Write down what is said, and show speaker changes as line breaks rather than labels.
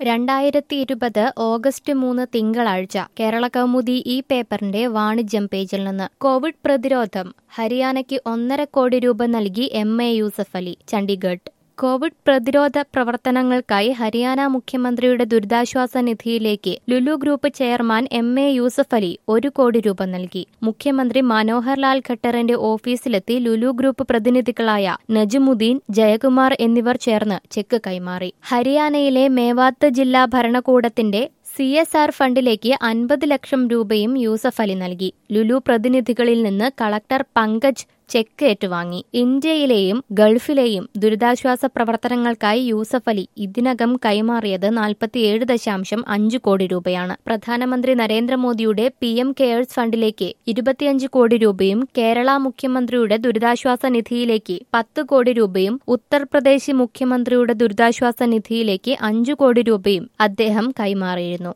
രണ്ടായിരത്തി ഇരുപത് ഓഗസ്റ്റ് മൂന്ന് തിങ്കളാഴ്ച കേരള കൗമുദി ഈ പേപ്പറിന്റെ വാണിജ്യം പേജിൽ നിന്ന് കോവിഡ് പ്രതിരോധം ഹരിയാനയ്ക്ക് ഒന്നര കോടി രൂപ നൽകി M A Yusuff Ali Chandigarh Covid പ്രതിരോധ പ്രവർത്തനങ്ങൾക്കായി ഹരിയാന മുഖ്യമന്ത്രിയുടെ ദുരിതാശ്വാസ നിധിയിലേക്ക് Lulu group chairman M A Yusuff Ali ഒരു കോടി രൂപ നൽകി മുഖ്യമന്ത്രി മനോഹർ ലാൽ ഖട്ടറിന്റെ ഓഫീസിലെത്തി ലുലു ഗ്രൂപ്പ് പ്രതിനിധികളായ നജുമുദ്ദീൻ ജയകുമാർ എന്നിവർ ചേർന്ന് ചെക്ക് കൈമാറി ഹരിയാനയിലെ മേവാത്ത് ജില്ലാ ഭരണകൂടത്തിന്റെ സി എസ് ആർ ഫണ്ടിലേക്ക് അൻപത് ലക്ഷം രൂപയും യൂസഫ് അലി നൽകി ലുലു പ്രതിനിധികളിൽ നിന്ന് കളക്ടർ പങ്കജ് ചെക്ക് ഏറ്റുവാങ്ങി ഇന്ത്യയിലെയും ഗൾഫിലെയും ദുരിതാശ്വാസ പ്രവർത്തനങ്ങൾക്കായി യൂസഫ് അലി ഇതിനകം കൈമാറിയത് നാൽപ്പത്തിയേഴ് ദശാംശം അഞ്ച് കോടി രൂപയാണ് പ്രധാനമന്ത്രി നരേന്ദ്രമോദിയുടെ പി എം കെയേഴ്സ് ഫണ്ടിലേക്ക് ഇരുപത്തിയഞ്ച് കോടി രൂപയും കേരള മുഖ്യമന്ത്രിയുടെ ദുരിതാശ്വാസ നിധിയിലേക്ക് പത്ത് കോടി രൂപയും ഉത്തർപ്രദേശ് മുഖ്യമന്ത്രിയുടെ ദുരിതാശ്വാസ നിധിയിലേക്ക് അഞ്ചു കോടി രൂപയും അദ്ദേഹം കൈമാറിയിരുന്നു